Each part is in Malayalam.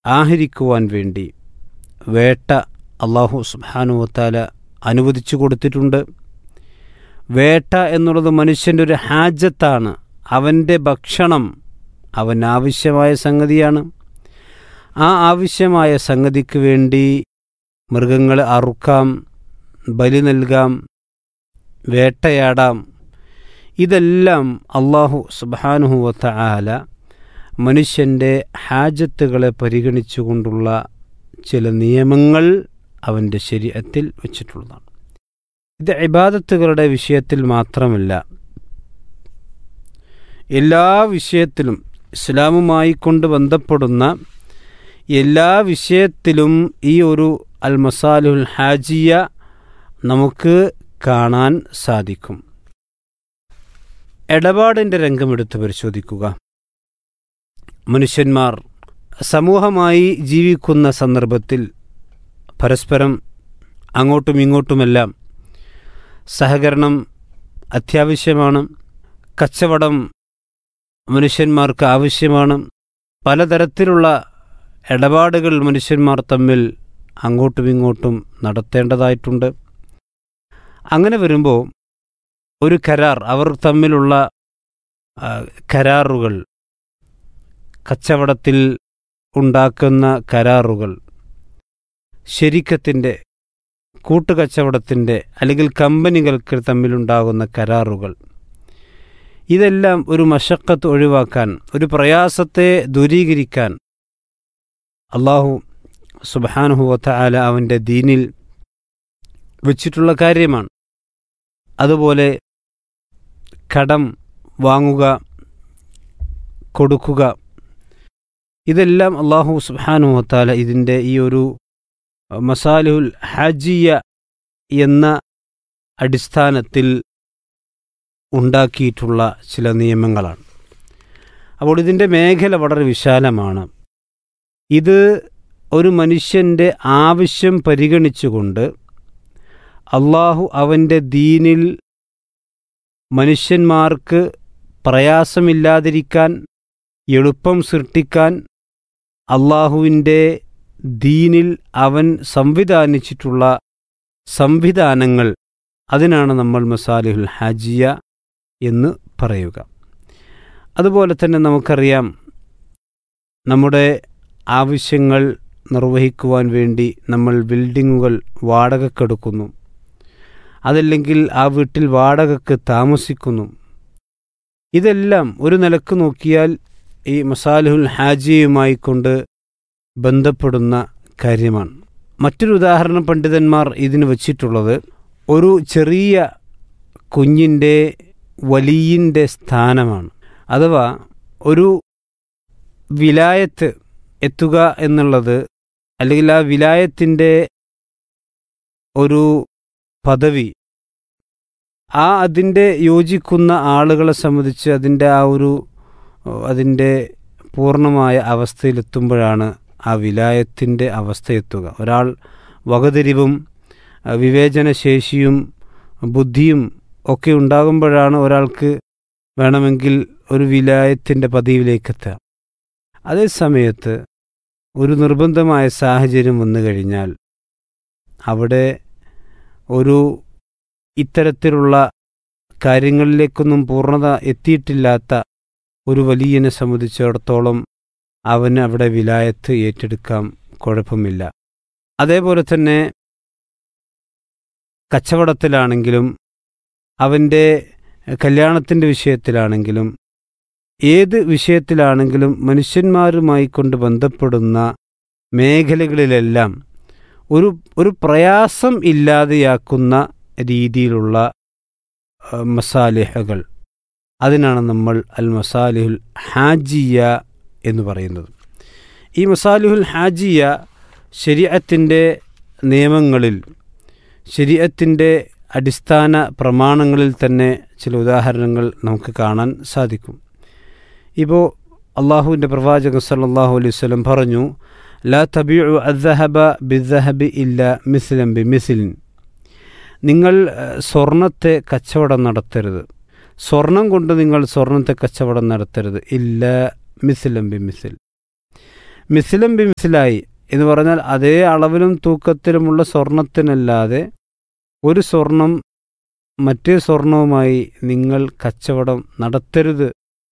ആഹരിക്കുവാൻ വേണ്ടി വേട്ട അള്ളാഹു സുബാനുവത്താല അനുവദിച്ചു കൊടുത്തിട്ടുണ്ട് വേട്ട എന്നുള്ളത് മനുഷ്യൻ്റെ ഒരു ഹാജത്താണ് അവൻ്റെ ഭക്ഷണം അവൻ ആവശ്യമായ സംഗതിയാണ് ആ ആവശ്യമായ സംഗതിക്ക് വേണ്ടി മൃഗങ്ങളെ അറുക്കാം ബലി നൽകാം വേട്ടയാടാം ഇതെല്ലാം അള്ളാഹു സുബാനുഹുവത്ത ആല മനുഷ്യൻ്റെ ഹാജത്തുകളെ പരിഗണിച്ചുകൊണ്ടുള്ള ചില നിയമങ്ങൾ അവൻ്റെ ശരീരത്തിൽ വച്ചിട്ടുള്ളതാണ് ഇത് ഇബാദത്തുകളുടെ വിഷയത്തിൽ മാത്രമല്ല എല്ലാ വിഷയത്തിലും ഇസ്ലാമുമായി കൊണ്ട് ബന്ധപ്പെടുന്ന എല്ലാ വിഷയത്തിലും ഈ ഒരു അൽ മസാലുൽ ഹാജിയ നമുക്ക് കാണാൻ സാധിക്കും ഇടപാടിൻ്റെ രംഗമെടുത്ത് പരിശോധിക്കുക മനുഷ്യന്മാർ സമൂഹമായി ജീവിക്കുന്ന സന്ദർഭത്തിൽ പരസ്പരം അങ്ങോട്ടും ഇങ്ങോട്ടുമെല്ലാം സഹകരണം അത്യാവശ്യമാണ് കച്ചവടം മനുഷ്യന്മാർക്ക് ആവശ്യമാണ് പലതരത്തിലുള്ള ഇടപാടുകൾ മനുഷ്യന്മാർ തമ്മിൽ അങ്ങോട്ടും ഇങ്ങോട്ടും നടത്തേണ്ടതായിട്ടുണ്ട് അങ്ങനെ വരുമ്പോൾ ഒരു കരാർ അവർ തമ്മിലുള്ള കരാറുകൾ കച്ചവടത്തിൽ ഉണ്ടാക്കുന്ന കരാറുകൾ ശരിക്കത്തിൻ്റെ കൂട്ടുകച്ചവടത്തിൻ്റെ അല്ലെങ്കിൽ കമ്പനികൾക്ക് തമ്മിലുണ്ടാകുന്ന കരാറുകൾ ഇതെല്ലാം ഒരു മഷക്കത്ത് ഒഴിവാക്കാൻ ഒരു പ്രയാസത്തെ ദൂരീകരിക്കാൻ അള്ളാഹു സുബാനുഹുവത്ത ആല അവൻ്റെ ദീനിൽ വച്ചിട്ടുള്ള കാര്യമാണ് അതുപോലെ കടം വാങ്ങുക കൊടുക്കുക ഇതെല്ലാം അള്ളാഹു സുബാനുഹത്താല ഇതിൻ്റെ ഈ ഒരു മസാലുൽ ഹാജിയ എന്ന അടിസ്ഥാനത്തിൽ ഉണ്ടാക്കിയിട്ടുള്ള ചില നിയമങ്ങളാണ് അപ്പോൾ ഇതിൻ്റെ മേഖല വളരെ വിശാലമാണ് ഇത് ഒരു മനുഷ്യൻ്റെ ആവശ്യം പരിഗണിച്ചുകൊണ്ട് അള്ളാഹു അവൻ്റെ ദീനിൽ മനുഷ്യന്മാർക്ക് പ്രയാസമില്ലാതിരിക്കാൻ എളുപ്പം സൃഷ്ടിക്കാൻ അള്ളാഹുവിൻ്റെ ദീനിൽ അവൻ സംവിധാനിച്ചിട്ടുള്ള സംവിധാനങ്ങൾ അതിനാണ് നമ്മൾ മസാലിഹുൽ ഹാജിയ എന്ന് പറയുക അതുപോലെ തന്നെ നമുക്കറിയാം നമ്മുടെ ആവശ്യങ്ങൾ നിർവഹിക്കുവാൻ വേണ്ടി നമ്മൾ ബിൽഡിങ്ങുകൾ വാടകക്കെടുക്കുന്നു അതല്ലെങ്കിൽ ആ വീട്ടിൽ വാടകക്ക് താമസിക്കുന്നു ഇതെല്ലാം ഒരു നിലക്ക് നോക്കിയാൽ ഈ മസാലുഹുൽ ഹാജിയുമായി കൊണ്ട് ബന്ധപ്പെടുന്ന കാര്യമാണ് മറ്റൊരു ഉദാഹരണം പണ്ഡിതന്മാർ ഇതിന് വച്ചിട്ടുള്ളത് ഒരു ചെറിയ കുഞ്ഞിൻ്റെ വലിയൻ്റെ സ്ഥാനമാണ് അഥവാ ഒരു വിലായത്ത് എത്തുക എന്നുള്ളത് അല്ലെങ്കിൽ ആ വിലായത്തിൻ്റെ ഒരു പദവി ആ അതിൻ്റെ യോജിക്കുന്ന ആളുകളെ സംബന്ധിച്ച് അതിൻ്റെ ആ ഒരു അതിൻ്റെ പൂർണ്ണമായ അവസ്ഥയിലെത്തുമ്പോഴാണ് ആ വിലായത്തിൻ്റെ അവസ്ഥയെത്തുക ഒരാൾ വകതിരിവും വിവേചനശേഷിയും ബുദ്ധിയും ഒക്കെ ഉണ്ടാകുമ്പോഴാണ് ഒരാൾക്ക് വേണമെങ്കിൽ ഒരു വിലായത്തിൻ്റെ പദവിയിലേക്കെത്തുക അതേ സമയത്ത് ഒരു നിർബന്ധമായ സാഹചര്യം വന്നു കഴിഞ്ഞാൽ അവിടെ ഒരു ഇത്തരത്തിലുള്ള കാര്യങ്ങളിലേക്കൊന്നും പൂർണ്ണത എത്തിയിട്ടില്ലാത്ത ഒരു വലിയനെ സംബന്ധിച്ചിടത്തോളം അവന് അവിടെ വിലായത്ത് ഏറ്റെടുക്കാം കുഴപ്പമില്ല അതേപോലെ തന്നെ കച്ചവടത്തിലാണെങ്കിലും അവൻ്റെ കല്യാണത്തിൻ്റെ വിഷയത്തിലാണെങ്കിലും ഏത് വിഷയത്തിലാണെങ്കിലും മനുഷ്യന്മാരുമായി കൊണ്ട് ബന്ധപ്പെടുന്ന മേഖലകളിലെല്ലാം ഒരു ഒരു പ്രയാസം ഇല്ലാതെയാക്കുന്ന രീതിയിലുള്ള മസാലിഹകൾ അതിനാണ് നമ്മൾ അൽ മസാലിഹുൽ ഹാജിയ എന്ന് പറയുന്നത് ഈ മസാലിഹുൽ ഹാജിയ ശരീഅത്തിൻ്റെ നിയമങ്ങളിൽ ശരീഅത്തിൻ്റെ അടിസ്ഥാന പ്രമാണങ്ങളിൽ തന്നെ ചില ഉദാഹരണങ്ങൾ നമുക്ക് കാണാൻ സാധിക്കും ഇപ്പോൾ അള്ളാഹുവിൻ്റെ പ്രവാചകൻ സല്ലാഹു അലൈഹി വല്ലം പറഞ്ഞു ലാ തബിഉ അദ്ഹബ ബിദ്ഹബി ഇല്ല മിസ്ലം ബി മിസിലിൻ നിങ്ങൾ സ്വർണത്തെ കച്ചവടം നടത്തരുത് സ്വർണം കൊണ്ട് നിങ്ങൾ സ്വർണത്തെ കച്ചവടം നടത്തരുത് ഇല്ല മിസിലം ബി മിസിൽ മിസിലം ബി മിസിലായി എന്ന് പറഞ്ഞാൽ അതേ അളവിലും തൂക്കത്തിലുമുള്ള സ്വർണത്തിനല്ലാതെ ഒരു സ്വർണം മറ്റേ സ്വർണവുമായി നിങ്ങൾ കച്ചവടം നടത്തരുത്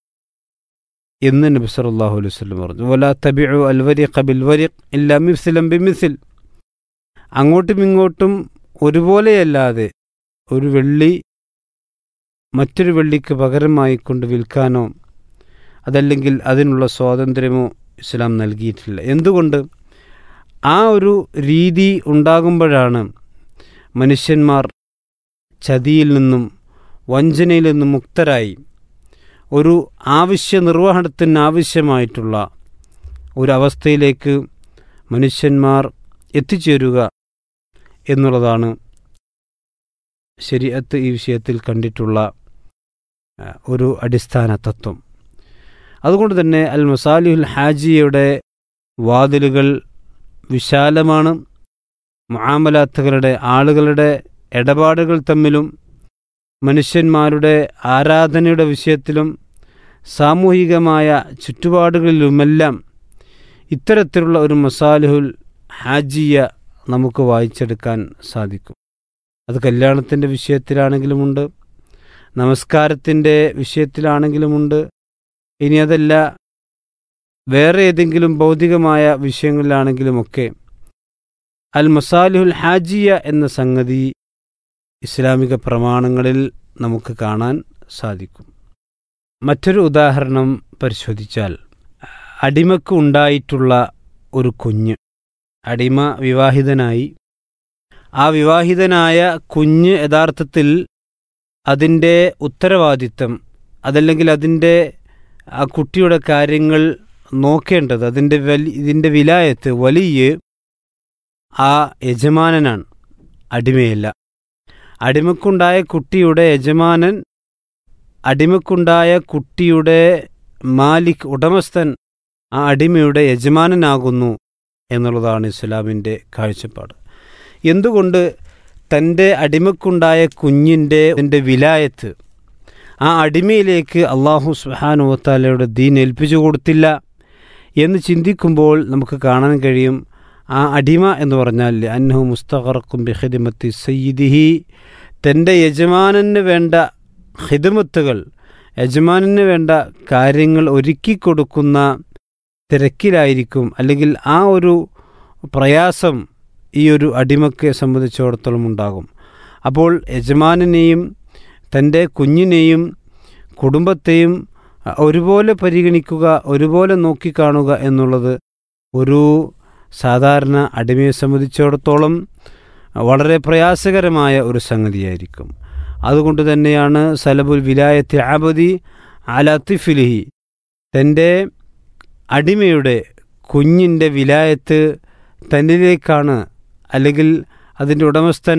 എന്ന് നബി സല്ലല്ലാഹു അലൈഹി വസല്ലം പറഞ്ഞു വലാ തബിഉ അൽവരിഖ ബിൽവരിഖ് ഇല്ലാ മിസ്ലം ബിമിസിൽ അങ്ങോട്ടും ഇങ്ങോട്ടും ഒരുപോലെയല്ലാതെ ഒരു വെള്ളി മറ്റൊരു വെള്ളിക്ക് പകരമായി കൊണ്ട് വിൽക്കാനോ അതല്ലെങ്കിൽ അതിനുള്ള സ്വാതന്ത്ര്യമോ ഇസ്ലാം നൽകിയിട്ടില്ല എന്തുകൊണ്ട് ആ ഒരു രീതി ഉണ്ടാകുമ്പോഴാണ് മനുഷ്യന്മാർ ചതിയിൽ നിന്നും വഞ്ചനയിൽ നിന്നും മുക്തരായി ഒരു ആവശ്യ നിർവഹണത്തിന് ആവശ്യമായിട്ടുള്ള ഒരവസ്ഥയിലേക്ക് മനുഷ്യന്മാർ എത്തിച്ചേരുക എന്നുള്ളതാണ് ശരിയത്ത് ഈ വിഷയത്തിൽ കണ്ടിട്ടുള്ള ആ, ഒരു അടിസ്ഥാന തത്വം അതുകൊണ്ട് തന്നെ അൽ മസാലിഹുൽ ഹാജിയുടെ വാതിലുകൾ വിശാലമാണ് മുആമലാത്തുകളുടെ ആളുകളുടെ ഇടപാടുകൾ തമ്മിലും മനുഷ്യന്മാരുടെ ആരാധനയുടെ വിഷയത്തിലും സാമൂഹികമായ ചുറ്റുപാടുകളിലുമെല്ലാം ഇത്തരത്തിലുള്ള ഒരു മസാലിഹുൽ ഹാജിയ നമുക്ക് വായിച്ചെടുക്കാൻ സാധിക്കും അത് കല്യാണത്തിൻ്റെ വിഷയത്തിലാണെങ്കിലുമുണ്ട് നമസ്കാരത്തിൻ്റെ വിഷയത്തിലാണെങ്കിലുമുണ്ട് ഇനി അതല്ല വേറെ ഏതെങ്കിലും ഭൗതികമായ വിഷയങ്ങളിലാണെങ്കിലുമൊക്കെ അൽ മസാലിഹുൽ ഹാജിയ എന്ന സംഗതി ഇസ്ലാമിക പ്രമാണങ്ങളിൽ നമുക്ക് കാണാൻ സാധിക്കും മറ്റൊരു ഉദാഹരണം പരിശോധിച്ചാൽ അടിമക്ക് ഉണ്ടായിട്ടുള്ള ഒരു കുഞ്ഞ് അടിമ വിവാഹിതനായി ആ വിവാഹിതനായ കുഞ്ഞ് യഥാർത്ഥത്തിൽ അതിൻ്റെ ഉത്തരവാദിത്തം അതല്ലെങ്കിൽ അതിൻ്റെ ആ കുട്ടിയുടെ കാര്യങ്ങൾ നോക്കേണ്ടത് അതിൻ്റെ വലി ഇതിൻ്റെ വിലായത്ത് വലിയ ആ യജമാനനാണ് അടിമയല്ല അടിമക്കുണ്ടായ കുട്ടിയുടെ യജമാനൻ അടിമക്കുണ്ടായ കുട്ടിയുടെ മാലിക് ഉടമസ്ഥൻ ആ അടിമയുടെ യജമാനനാകുന്നു എന്നുള്ളതാണ് ഇസ്ലാമിൻ്റെ കാഴ്ചപ്പാട് എന്തുകൊണ്ട് തൻ്റെ അടിമക്കുണ്ടായ കുഞ്ഞിൻ്റെ എൻ്റെ വിലായത്ത് ആ അടിമയിലേക്ക് അള്ളാഹു സുഹാനുവത്താലയുടെ ദീൻ ഏൽപ്പിച്ചു കൊടുത്തില്ല എന്ന് ചിന്തിക്കുമ്പോൾ നമുക്ക് കാണാൻ കഴിയും ആ അടിമ എന്ന് പറഞ്ഞാൽ അന്നഹു മുസ്തഖറക്കും ബിഹിദിമത്തി സയ്യിദിഹി തൻ്റെ യജമാനന് വേണ്ട ഹിദമത്തുകൾ യജമാനന് വേണ്ട കാര്യങ്ങൾ ഒരുക്കി കൊടുക്കുന്ന തിരക്കിലായിരിക്കും അല്ലെങ്കിൽ ആ ഒരു പ്രയാസം ഈ ഒരു അടിമക്കെ സംബന്ധിച്ചിടത്തോളം ഉണ്ടാകും അപ്പോൾ യജമാനെയും തൻ്റെ കുഞ്ഞിനെയും കുടുംബത്തെയും ഒരുപോലെ പരിഗണിക്കുക ഒരുപോലെ നോക്കിക്കാണുക എന്നുള്ളത് ഒരു സാധാരണ അടിമയെ സംബന്ധിച്ചിടത്തോളം വളരെ പ്രയാസകരമായ ഒരു സംഗതിയായിരിക്കും അതുകൊണ്ട് തന്നെയാണ് സലബുൽ വിലായത്തെ ആബദി അലത്തിഫിലിഹി തൻ്റെ അടിമയുടെ കുഞ്ഞിൻ്റെ വിലായത്ത് തന്നിലേക്കാണ് അല്ലെങ്കിൽ അതിൻ്റെ ഉടമസ്ഥൻ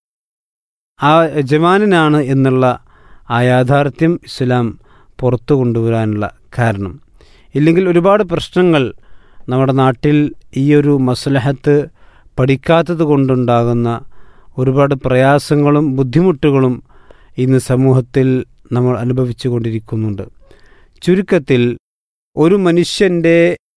ആ യജമാനനാണ് എന്നുള്ള ആ യാഥാർത്ഥ്യം ഇസ്ലാം പുറത്തു കൊണ്ടുവരാനുള്ള കാരണം ഇല്ലെങ്കിൽ ഒരുപാട് പ്രശ്നങ്ങൾ നമ്മുടെ നാട്ടിൽ ഈ ഒരു മസ്ലഹത്ത് പഠിക്കാത്തത് കൊണ്ടുണ്ടാകുന്ന ഒരുപാട് പ്രയാസങ്ങളും ബുദ്ധിമുട്ടുകളും ഇന്ന് സമൂഹത്തിൽ നമ്മൾ അനുഭവിച്ചു കൊണ്ടിരിക്കുന്നുണ്ട് ചുരുക്കത്തിൽ ഒരു മനുഷ്യൻ്റെ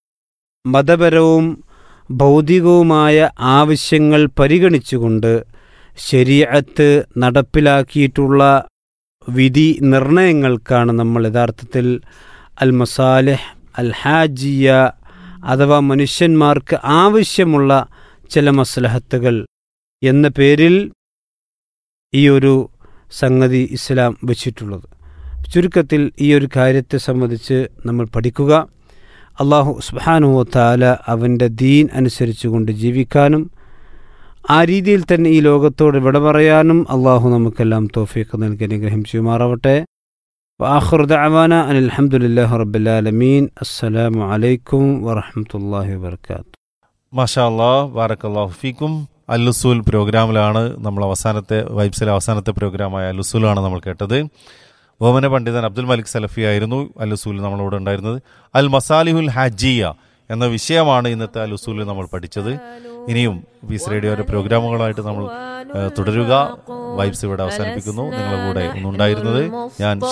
മതപരവും ഭൗതികവുമായ ആവശ്യങ്ങൾ പരിഗണിച്ചുകൊണ്ട് ശരീഅത്ത് നടപ്പിലാക്കിയിട്ടുള്ള വിധി നിർണയങ്ങൾക്കാണ് നമ്മൾ യഥാർത്ഥത്തിൽ അൽ മസാലിഹ് അൽ ഹാജിയ അഥവാ മനുഷ്യന്മാർക്ക് ആവശ്യമുള്ള ചില മസ്ലഹത്തുകൾ എന്ന പേരിൽ ഈ ഒരു സംഗതി ഇസ്ലാം വച്ചിട്ടുള്ളത് ചുരുക്കത്തിൽ ഈ ഒരു കാര്യത്തെ സംബന്ധിച്ച് നമ്മൾ പഠിക്കുക അള്ളാഹു സുബാനുഹോ താല അവൻ്റെ ദീൻ അനുസരിച്ചുകൊണ്ട് ജീവിക്കാനും ആ രീതിയിൽ തന്നെ ഈ ലോകത്തോട് വിട പറയാനും അള്ളാഹു നമുക്കെല്ലാം തോഫീക്ക് നൽകി അനുഗ്രഹം ചെയ്യുമാറാവട്ടെ വാഹുർദാന അനിൽഹമുല്ലാ റബ്ബുലാലമീൻ അസ്സലാമു അലൈക്കും വറഹമത്തല്ലാഹി വാത്തു മാഷാ അല്ലാ ബാറക്കല്ലാഹു ഫീക്കും അല്ലുസൂൽ പ്രോഗ്രാമിലാണ് നമ്മൾ അവസാനത്തെ വൈബ്സിലെ അവസാനത്തെ പ്രോഗ്രാമായ അല്ലുസൂലാണ് നമ്മൾ കേട്ടത് ബഹുമന പണ്ഡിതൻ അബ്ദുൽ മലിക് സലഫി ആയിരുന്നു അല്ലുസൂൽ നമ്മളോട് ഉണ്ടായിരുന്നത് അൽ മസാലിഹുൽ ഹാജിയ എന്ന വിഷയമാണ് ഇന്നത്തെ അലുസൂലിൽ നമ്മൾ പഠിച്ചത് ഇനിയും പീസ് റേഡിയോയുടെ പ്രോഗ്രാമുകളായിട്ട് നമ്മൾ ഏഹ്, തുടരുക വൈബ്സ് ഇവിടെ അവസാനിപ്പിക്കുന്നു നിങ്ങളുടെ കൂടെ ഒന്നുണ്ടായിരുന്നത് ഞാൻ